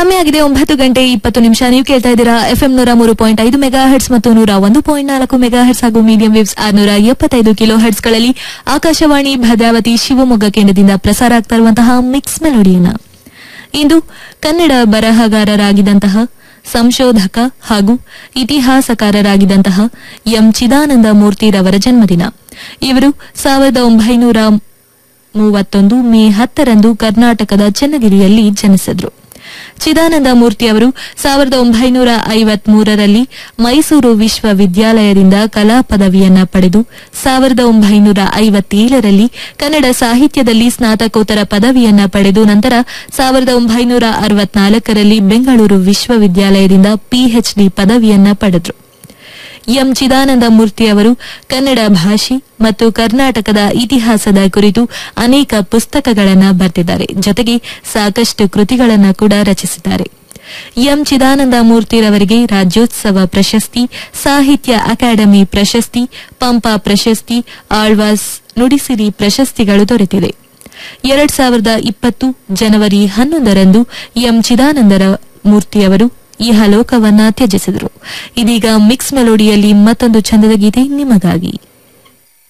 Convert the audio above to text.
ಸಮಯ ಆಗಿದೆ ಒಂಬತ್ತು ಗಂಟೆ ಇಪ್ಪತ್ತು ನಿಮಿಷ ನೀವು ಕೇಳ್ತಾ ಇದ್ದೀರಾ ಎಫ್ಎಂ ನೂರ ಮೂರು ಪಾಯಿಂಟ್ ಐದು ಮೆಗಾ ಹೆಡ್ಸ್ ಮತ್ತು ನೂರ ಒಂದು ಪಾಯಿಂಟ್ ನಾಲ್ಕು ಮೆಗಾ ಹೆಡ್ಸ್ ಹಾಗೂ ಮೀಡಿಯಂ ವೇವ್ಸ್ ಆರ್ನೂರ ಎಪ್ಪತ್ತೈದು ಕಿಲೋ ಹೆಡ್ಸ್ಗಳಲ್ಲಿ ಆಕಾಶವಾಣಿ ಭದ್ರಾವತಿ ಶಿವಮೊಗ್ಗ ಕೇಂದ್ರದಿಂದ ಪ್ರಸಾರ ಆಗ್ತಾ ಇರುವಂತಹ ಮಿಕ್ಸ್ ಮೆಲೋಡಿಯನ್ನ ಇಂದು ಕನ್ನಡ ಬರಹಗಾರರಾಗಿದ್ದಂತಹ ಸಂಶೋಧಕ ಹಾಗೂ ಇತಿಹಾಸಕಾರರಾಗಿದ್ದಂತಹ ಎಂ ಚಿದಾನಂದ ಮೂರ್ತಿರವರ ಜನ್ಮದಿನ ಇವರು ಸಾವಿರದ ಒಂಬೈನೂರ ಮೂವತ್ತೊಂದು ಮೇ ಹತ್ತರಂದು ಕರ್ನಾಟಕದ ಚನ್ನಗಿರಿಯಲ್ಲಿ ಜನಿಸಿದ್ರು ಚಿದಾನಂದ ಮೂರ್ತಿ ಅವರು ಸಾವಿರದ ಒಂಬೈನೂರ ಐವತ್ಮೂರರಲ್ಲಿ ಮೈಸೂರು ವಿಶ್ವವಿದ್ಯಾಲಯದಿಂದ ಕಲಾ ಪದವಿಯನ್ನ ಪಡೆದು ಸಾವಿರದ ಒಂಬೈನೂರ ಐವತ್ತೇಳರಲ್ಲಿ ಕನ್ನಡ ಸಾಹಿತ್ಯದಲ್ಲಿ ಸ್ನಾತಕೋತ್ತರ ಪದವಿಯನ್ನ ಪಡೆದು ನಂತರ ಸಾವಿರದ ಒಂಬೈನೂರ ಅರವತ್ನಾಲ್ಕರಲ್ಲಿ ಬೆಂಗಳೂರು ವಿಶ್ವವಿದ್ಯಾಲಯದಿಂದ ಪಿಎಚ್ಡಿ ಪದವಿಯನ್ನ ಪಡೆದರು ಎಂ ಚಿದಾನಂದ ಮೂರ್ತಿ ಅವರು ಕನ್ನಡ ಭಾಷೆ ಮತ್ತು ಕರ್ನಾಟಕದ ಇತಿಹಾಸದ ಕುರಿತು ಅನೇಕ ಪುಸ್ತಕಗಳನ್ನು ಬರೆದಿದ್ದಾರೆ ಜೊತೆಗೆ ಸಾಕಷ್ಟು ಕೃತಿಗಳನ್ನ ಕೂಡ ರಚಿಸಿದ್ದಾರೆ ಎಂ ಚಿದಾನಂದ ಮೂರ್ತಿರವರಿಗೆ ರಾಜ್ಯೋತ್ಸವ ಪ್ರಶಸ್ತಿ ಸಾಹಿತ್ಯ ಅಕಾಡೆಮಿ ಪ್ರಶಸ್ತಿ ಪಂಪ ಪ್ರಶಸ್ತಿ ಆಳ್ವಾಸ್ ನುಡಿಸಿರಿ ಪ್ರಶಸ್ತಿಗಳು ದೊರೆತಿದೆ ಎರಡ್ ಸಾವಿರದ ಇಪ್ಪತ್ತು ಜನವರಿ ಹನ್ನೊಂದರಂದು ಎಂ ಚಿದಾನಂದರ ಮೂರ್ತಿಯವರು ಇಹಲೋಕವನ್ನ ತ್ಯಜಿಸಿದರು ಇದೀಗ ಮಿಕ್ಸ್ ಮೆಲೋಡಿಯಲ್ಲಿ ಮತ್ತೊಂದು ಚಂದದ ಗೀತೆ ನಿಮಗಾಗಿ